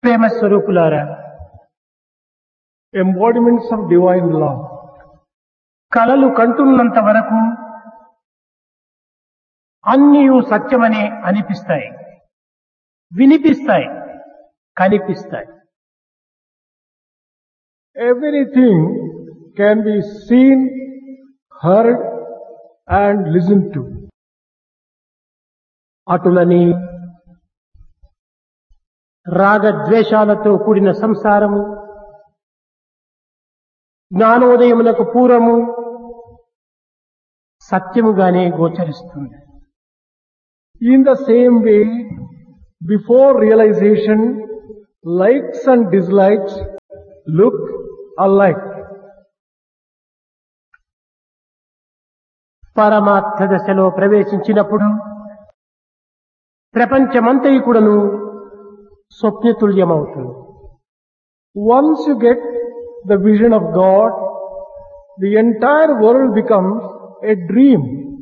ప్రేమ స్వరూపులారా embodiments of divine love. కలలు కంటున్నంత వరకు అన్నీ సత్యమనే అనిపిస్తాయి వినిపిస్తాయి కనిపిస్తాయి Everything can be seen, heard and listened to. అటులని రాగద్వేషాలతో కూడిన సంసారము జ్ఞానోదయమునకు పూర్వము సత్యముగానే గోచరిస్తుంది In the same way, before realization, likes and dislikes look alike. పరమార్థ దశలో ప్రవేశించినప్పుడు ప్రపంచమంతయు కూడాను స్వప్నతుల్యమవుతుంది Once you get the vision of God, the entire world becomes a dream.